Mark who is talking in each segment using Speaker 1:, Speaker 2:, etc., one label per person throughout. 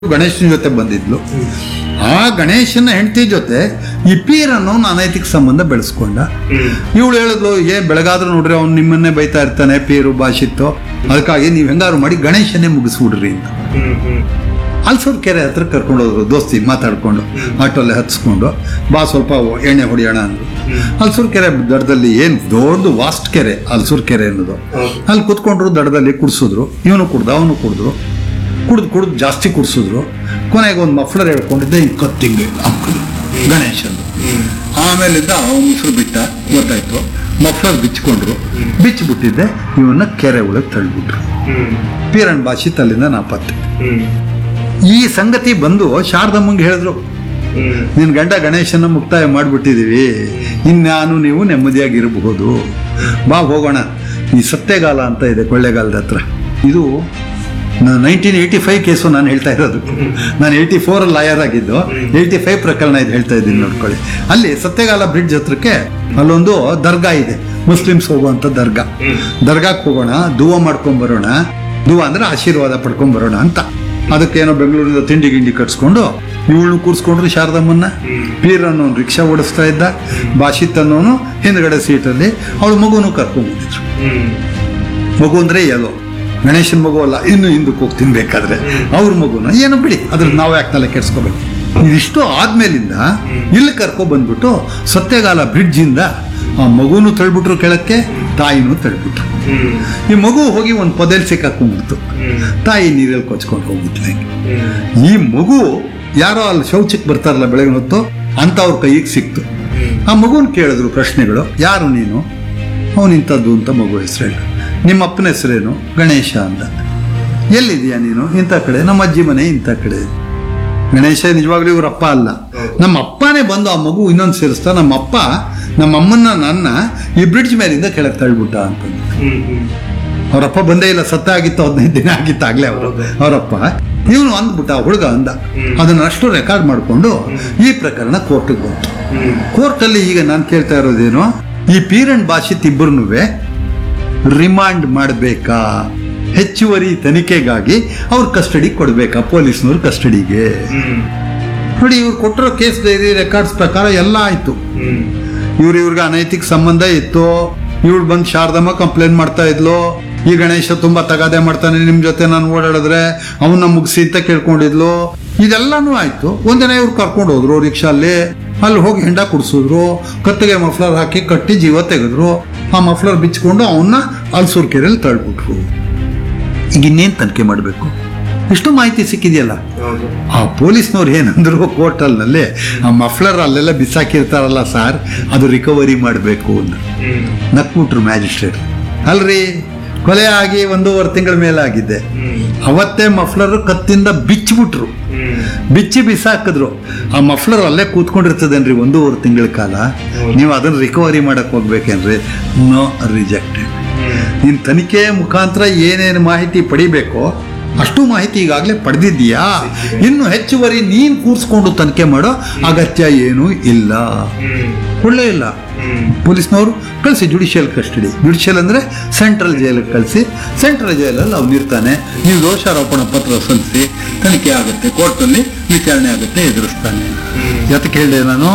Speaker 1: ಗಣೇಶನ ಜೊತೆ ಬಂದಿದ್ಲು ಆ ಗಣೇಶನ ಹೆಂಡತಿ ಜೊತೆ ಈ ಪೀರ್ ಅನ್ನೋ ಅನೈತಿಕ ಸಂಬಂಧ ಬೆಳೆಸ್ಕೊಂಡ ಇವಳು ಹೇಳಿದ್ಲು ಏ ಬೆಳಗಾದ್ರೂ ನೋಡ್ರಿ ಅವ್ನು ನಿಮ್ಮನ್ನೇ ಬೈತಾ ಇರ್ತಾನೆ ಪೀರು ಭಾಷಿತ್ತು ಅದಕ್ಕಾಗಿ ನೀವು ಹೆಂಗಾರು ಮಾಡಿ ಗಣೇಶನ್ನೇ ಮುಗಿಸ್ಬಿಡ್ರಿ ಅಂತ ಅಲ್ಸೂರ್ ಕೆರೆ ಹತ್ರ ಕರ್ಕೊಂಡು ಹೋದ್ರು ದೋಸ್ತಿ ಮಾತಾಡ್ಕೊಂಡು ಆಟೋಲ್ಲಿ ಹತ್ಸ್ಕೊಂಡು ಬಾ ಸ್ವಲ್ಪ ಎಣ್ಣೆ ಹೊಡಿಯೋಣ ಅಂದ್ರು ಅಲ್ಸೂರ್ ಕೆರೆ ದಡದಲ್ಲಿ ಏನು ದೊಡ್ಡದು ವಾಸ್ಟ್ ಕೆರೆ ಅಲ್ಸೂರ್ ಕೆರೆ ಅನ್ನೋದು ಅಲ್ಲಿ ಕುತ್ಕೊಂಡ್ರು ದಡದಲ್ಲಿ ಕುಡಿಸಿದ್ರು ಇವನು ಕುಡ್ದ ಅವನು ಕುಡಿದ್ರು ಕುಡ್ದು ಕುಡ್ದು ಜಾಸ್ತಿ ಕುಡಿಸಿದ್ರು ಕೊನೆಗೆ ಒಂದು ಮಫ್ಲರ್ ಹೇಳ್ಕೊಂಡಿದ್ದೆ ಹಿಂಗೆ ಕತ್ತಿಂಗೆ ಹಾಕಿದ್ರು ಗಣೇಶಂದು ಆಮೇಲಿಂದ ಅವನು ಉಸಿರು ಬಿಟ್ಟ ಗೊತ್ತಾಯ್ತು ಮಫ್ಲರ್ ಬಿಚ್ಕೊಂಡ್ರು ಬಿಚ್ಚಿಬಿಟ್ಟಿದ್ದೆ ಇವನ್ನ ಕೆರೆ ಒಳಗೆ ತಳ್ಳಿಬಿಟ್ರು ಪೀರನ್ ಭಾಷೆ ತಲ್ಲಿಂದ ನಾಪತ್ತೆ ಈ ಸಂಗತಿ ಬಂದು ಶಾರದಮ್ಮಂಗೆ ಹೇಳಿದ್ರು ನಿನ್ನ ಗಂಡ ಗಣೇಶನ ಮುಕ್ತಾಯ ಮಾಡಿಬಿಟ್ಟಿದೀವಿ ಇನ್ಯಾನು ನೀವು ನೆಮ್ಮದಿಯಾಗಿರಬಹುದು ಬಾ ಹೋಗೋಣ ಈ ಸತ್ಯಗಾಲ ಅಂತ ಇದೆ ಕೊಳ್ಳೇಗಾಲದ ಹತ್ರ ಇದು ನೈನ್ಟೀನ್ ಏಯ್ಟಿ ಫೈವ್ ಕೇಸು ನಾನು ಹೇಳ್ತಾ ಇರೋದು ನಾನು ಏಯ್ಟಿ ಫೋರ್ ಲಾಯರ್ ಆಗಿದ್ದು ಏಯ್ಟಿ ಫೈವ್ ಪ್ರಕರಣ ಇದು ಹೇಳ್ತಾ ಇದ್ದೀನಿ ನೋಡ್ಕೊಳ್ಳಿ ಅಲ್ಲಿ ಸತ್ಯಗಾಲ ಬ್ರಿಡ್ಜ್ ಹತ್ರಕ್ಕೆ ಅಲ್ಲೊಂದು ದರ್ಗಾ ಇದೆ ಮುಸ್ಲಿಮ್ಸ್ ಹೋಗುವಂಥ ದರ್ಗಾ ದರ್ಗಾಕ್ಕೆ ಹೋಗೋಣ ದುವ ಮಾಡ್ಕೊಂಡ್ ಬರೋಣ ದುವ ಅಂದ್ರೆ ಆಶೀರ್ವಾದ ಪಡ್ಕೊಂಡ್ ಬರೋಣ ಅಂತ ಅದಕ್ಕೇನೋ ಬೆಂಗಳೂರಿಂದ ತಿಂಡಿ ಗಿಂಡಿ ಕಟ್ಸ್ಕೊಂಡು ಇವಳನ್ನು ಕೂರಿಸ್ಕೊಂಡ್ರು ಶಾರದಮ್ಮನ್ನ ಪೀರ್ ಅನ್ನೋನು ರಿಕ್ಷಾ ಓಡಿಸ್ತಾ ಇದ್ದ ಭಾಷಿತ್ ಅನ್ನೋನು ಹಿಂದ್ಗಡೆ ಸೀಟಲ್ಲಿ ಅವಳು ಮಗುನು ಕರ್ಕೊಂಡ್ಬಂದಿದ್ರು ಮಗು ಅಂದ್ರೆ ಎಲ್ಲೋ ಗಣೇಶನ ಮಗು ಅಲ್ಲ ಇನ್ನು ಹಿಂದಕ್ಕೆ ಹೋಗಿ ತಿನ್ಬೇಕಾದ್ರೆ ಅವ್ರ ಮಗುನ ಏನು ಬಿಡಿ ಅದ್ರ ನಾವು ಯಾಕೆ ತಲೆ ಕೆಡ್ಸ್ಕೋಬೇಕು ಇದಿಷ್ಟು ಆದ್ಮೇಲಿಂದ ಇಲ್ಲಿ ಕರ್ಕೊ ಬಂದ್ಬಿಟ್ಟು ಸತ್ಯಗಾಲ ಬ್ರಿಡ್ಜ್ ಇಂದ ಆ ಮಗುನು ತಳ್ಬಿಟ್ರು ಕೆಳಕ್ಕೆ ತಾಯಿನೂ ತಳ್ಬಿಟ್ರು ಈ ಮಗು ಹೋಗಿ ಒಂದು ಪೊದೆಲ್ ಸಿಕ್ಕಾಕೊಂಡ್ಬಿಡ್ತು ತಾಯಿ ನೀರಲ್ಲಿ ಕೊಚ್ಕೊಂಡು ಹೋಗ್ಬಿಟ್ಲೆ ಈ ಮಗು ಯಾರೋ ಅಲ್ಲಿ ಶೌಚಕ್ಕೆ ಬರ್ತಾರಲ್ಲ ಬೆಳಗಿನ ಹೊತ್ತು ಅಂತ ಅವ್ರ ಕೈಗೆ ಸಿಕ್ತು ಆ ಮಗುನ್ ಕೇಳಿದ್ರು ಪ್ರಶ್ನೆಗಳು ಯಾರು ನೀನು ಅವನಿಂಥದ್ದು ಅಂತ ಮಗು ಹೆಸರು ಹೇಳು ನಿಮ್ಮ ಅಪ್ಪನ ಹೆಸರೇನು ಗಣೇಶ ಅಂತ ಎಲ್ಲಿದೆಯಾ ನೀನು ಇಂಥ ಕಡೆ ನಮ್ಮ ಅಜ್ಜಿ ಮನೆ ಇಂಥ ಕಡೆ ಗಣೇಶ ನಿಜವಾಗ್ಲೂ ಇವ್ರ ಅಪ್ಪ ಅಲ್ಲ ನಮ್ಮ ಅಪ್ಪನೇ ಬಂದು ಆ ಮಗು ಇನ್ನೊಂದು ಸೇರಿಸ್ತಾ ನಮ್ಮ ಅಪ್ಪ ನಮ್ಮ ಅಮ್ಮನ್ನ ನನ್ನ ಈ ಬ್ರಿಡ್ಜ್ ಮೇಲಿಂದ ಕೆಳಗೆ ತಳ್ಬಿಟ್ಟ ಅಂತಂದು ಅವರಪ್ಪ ಬಂದೇ ಇಲ್ಲ ಸತ್ತ ಆಗಿತ್ತು ಹದಿನೈದು ದಿನ ಆಗಿತ್ತು ಆಗ್ಲೇ ಅವರು ಅವರಪ್ಪ ಇವನು ಅಂದ್ಬಿಟ್ಟ ಹುಡುಗ ಅಂದ ಅದನ್ನ ಅಷ್ಟು ರೆಕಾರ್ಡ್ ಮಾಡಿಕೊಂಡು ಈ ಪ್ರಕರಣ ಕೋರ್ಟಿಗೆ ಬಂತು ಕೋರ್ಟಲ್ಲಿ ಈಗ ನಾನು ಕೇಳ್ತಾ ಇರೋದೇನು ಈ ಪೀರನ್ ಭಾಷಿತ್ ಇಬ್ಬರನ್ನೂ ರಿಮಾಂಡ್ ಮಾಡಬೇಕಾ ಹೆಚ್ಚುವರಿ ತನಿಖೆಗಾಗಿ ಅವ್ರ ಕಸ್ಟಡಿ ಕೊಡಬೇಕಾ ಪೊಲೀಸ್ನವ್ರ ಕಸ್ಟಡಿಗೆ ನೋಡಿ ಇವ್ರು ಕೊಟ್ಟಿರೋ ಕೇಸ್ ಡೈರಿ ರೆಕಾರ್ಡ್ಸ್ ಪ್ರಕಾರ ಎಲ್ಲ ಆಯ್ತು ಇವ್ರು ಇವ್ರಿಗೆ ಅನೈತಿಕ ಸಂಬಂಧ ಇತ್ತು ಇವಳು ಬಂದು ಶಾರದಮ್ಮ ಕಂಪ್ಲೇಂಟ್ ಮಾಡ್ತಾ ಇದ್ಲು ಈ ಗಣೇಶ ತುಂಬಾ ತಗಾದೆ ಮಾಡ್ತಾನೆ ನಿಮ್ ಜೊತೆ ನಾನು ಓಡಾಡಿದ್ರೆ ಅವನ್ನ ಮುಗಿಸಿ ಅಂತ ಕೇಳ್ಕೊಂಡಿದ್ಲು ಇದೆಲ್ಲಾನು ಆಯ್ತು ಒಂದಿನ ಇವ್ರು ಕರ್ಕೊಂಡು ಹೋದ್ರು ರಿಕ್ಷಾಲ್ಲಿ ಅಲ್ಲಿ ಹೋಗಿ ಹೆಂಡ ಕುಡಿಸಿದ್ರು ಕತ್ತಿಗೆ ಮಫ್ಲರ್ ಹಾಕಿ ಕಟ್ಟಿ ಜೀವ ತೆಗೆದ್ರು ಆ ಮಫ್ಲರ್ ಬಿಚ್ಕೊಂಡು ಅವನ್ನ ಅಲ್ಸೂರ್ ಕೆರೆಯಲ್ಲಿ ತಳ್ಬಿಟ್ರು ಈಗ ಇನ್ನೇನ್ ತನಿಖೆ ಮಾಡಬೇಕು ಇಷ್ಟು ಮಾಹಿತಿ ಸಿಕ್ಕಿದೆಯಲ್ಲ ಆ ಪೊಲೀಸ್ನವ್ರು ಏನಂದ್ರು ಕೋರ್ಟಲ್ನಲ್ಲಿ ಆ ಮಫ್ಲರ್ ಅಲ್ಲೆಲ್ಲ ಬಿಸಾಕಿರ್ತಾರಲ್ಲ ಸರ್ ಅದು ರಿಕವರಿ ಮಾಡಬೇಕು ಅಂದ್ರು ನಕ್ಬಿಟ್ರು ಮ್ಯಾಜಿಸ್ಟ್ರೇಟ್ ಅಲ್ರಿ ಕೊಲೆ ಆಗಿ ಒಂದೂವರೆ ತಿಂಗಳ ಮೇಲೆ ಆಗಿದ್ದೆ ಅವತ್ತೇ ಮಫ್ಲರ್ ಕತ್ತಿಂದ ಬಿಚ್ಚಿಬಿಟ್ರು ಬಿಚ್ಚಿ ಬಿಸಾಕಿದ್ರು ಆ ಮಫ್ಲರ್ ಅಲ್ಲೇ ಕೂತ್ಕೊಂಡಿರ್ತದೇನ್ರಿ ಒಂದೂವರೆ ತಿಂಗಳ ಕಾಲ ನೀವು ಅದನ್ನ ರಿಕವರಿ ಮಾಡಕ್ ಹೋಗ್ಬೇಕೇನ್ರಿ ನೋ ರಿಜೆಕ್ಟೆಡ್ ನೀನ್ ತನಿಖೆ ಮುಖಾಂತರ ಏನೇನು ಮಾಹಿತಿ ಪಡಿಬೇಕೋ ಅಷ್ಟು ಮಾಹಿತಿ ಈಗಾಗಲೇ ಪಡೆದಿದ್ದೀಯಾ ಇನ್ನು ಹೆಚ್ಚುವರಿ ನೀನ್ ಕೂರಿಸ್ಕೊಂಡು ತನಿಖೆ ಮಾಡೋ ಅಗತ್ಯ ಏನೂ ಇಲ್ಲ ಒಳ್ಳೆ ಇಲ್ಲ ಪೊಲೀಸ್ನವರು ಕಳಿಸಿ ಜುಡಿಷಿಯಲ್ ಕಸ್ಟಡಿ ಜುಡಿಷಿಯಲ್ ಅಂದ್ರೆ ಸೆಂಟ್ರಲ್ ಜೈಲಿಗೆ ಕಳಿಸಿ ಸೆಂಟ್ರಲ್ ಜೈಲಲ್ಲಿ ಅವ್ನು ಇರ್ತಾನೆ ನೀವು ದೋಷಾರೋಪಣ ಪತ್ರ ಸಲ್ಲಿಸಿ ತನಿಖೆ ಆಗುತ್ತೆ ಕೋರ್ಟಲ್ಲಿ ವಿಚಾರಣೆ ಆಗುತ್ತೆ ಎದುರಿಸ್ತಾನೆ ಯಾತಕ್ಕೆ ಹೇಳಿದೆ ನಾನು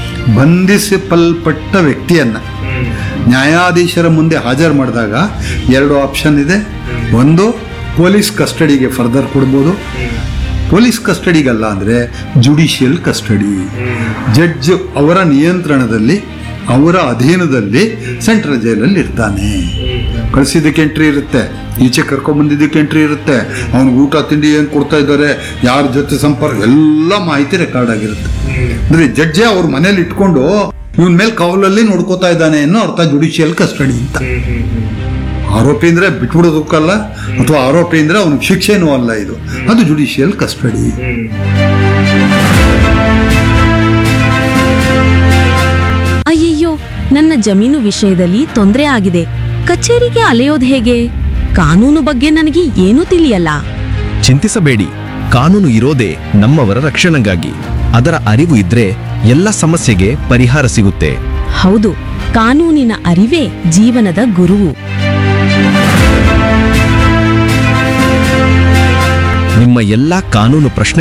Speaker 1: ಬಂಧಿಸಲ್ಪಟ್ಟ ವ್ಯಕ್ತಿಯನ್ನ ನ್ಯಾಯಾಧೀಶರ ಮುಂದೆ ಹಾಜರು ಮಾಡಿದಾಗ ಎರಡು ಆಪ್ಷನ್ ಇದೆ ಒಂದು ಪೊಲೀಸ್ ಕಸ್ಟಡಿಗೆ ಫರ್ದರ್ ಕೊಡ್ಬೋದು ಪೊಲೀಸ್ ಕಸ್ಟಡಿಗಲ್ಲ ಅಂದ್ರೆ ಜುಡಿಷಿಯಲ್ ಕಸ್ಟಡಿ ಜಡ್ಜ್ ಅವರ ನಿಯಂತ್ರಣದಲ್ಲಿ ಅವರ ಅಧೀನದಲ್ಲಿ ಸೆಂಟ್ರಲ್ ಜೈಲಲ್ಲಿ ಇರ್ತಾನೆ ಕಳಿಸಿದ್ದಕ್ಕೆ ಎಂಟ್ರಿ ಇರುತ್ತೆ ಈಚೆ ಕರ್ಕೊಂಡ್ ಬಂದಿದ್ದಕ್ಕೆ ಎಂಟ್ರಿ ಇರುತ್ತೆ ಅವ್ನಿಗೆ ಊಟ ತಿಂಡಿ ಏನು ಕೊಡ್ತಾ ಇದ್ದಾರೆ ಯಾರ ಜೊತೆ ಸಂಪರ್ಕ ಎಲ್ಲ ಮಾಹಿತಿ ರೆಕಾರ್ಡ್ ಆಗಿರುತ್ತೆ ಅಂದ್ರೆ ಜಡ್ಜೆ ಅವ್ರ ಮನೇಲಿ ಇಟ್ಕೊಂಡು ಇವನ್ ಮೇಲೆ ಕವಲಲ್ಲಿ ನೋಡ್ಕೋತಾ ಇದ್ದಾನೆ ಅನ್ನೋ ಅರ್ಥ ಜುಡಿಷಿಯಲ್ ಕಸ್ಟಡಿ ಅಂತ ಆರೋಪಿ ಅಂದ್ರೆ ಬಿಟ್ಬಿಡೋದಕ್ಕಲ್ಲ ಅಥವಾ ಆರೋಪಿ ಅಂದ್ರೆ ಅವನಿಗೆ ಶಿಕ್ಷೆನೂ ಅಲ್ಲ ಇದು ಅದು ಜುಡಿಷಿಯಲ್ ಕಸ್ಟಡಿ
Speaker 2: ಅಯ್ಯಯ್ಯೋ ನನ್ನ ಜಮೀನು ವಿಷಯದಲ್ಲಿ ತೊಂದರೆ ಆಗಿದೆ ಕಚೇರಿಗೆ ಅಲೆಯೋದು ಹೇಗೆ ಕಾನೂನು ಬಗ್ಗೆ ನನಗೆ ಏನೂ ತಿಳಿಯಲ್ಲ
Speaker 3: ಚಿಂತಿಸಬೇಡಿ ಕಾನೂನು ಇರೋದೇ ನಮ್ಮವರ ರಕ್ಷಣೆಗಾಗಿ ಅದರ ಅರಿವು ಇದ್ರೆ ಎಲ್ಲ ಸಮಸ್ಯೆಗೆ ಪರಿಹಾರ ಸಿಗುತ್ತೆ
Speaker 2: ಹೌದು ಕಾನೂನಿನ ಅರಿವೇ ಜೀವನದ ಗುರುವು
Speaker 3: ನಿಮ್ಮ ನಿಮ್ಮ ಎಲ್ಲಾ ಕಾನೂನು ಪ್ರಶ್ನೆ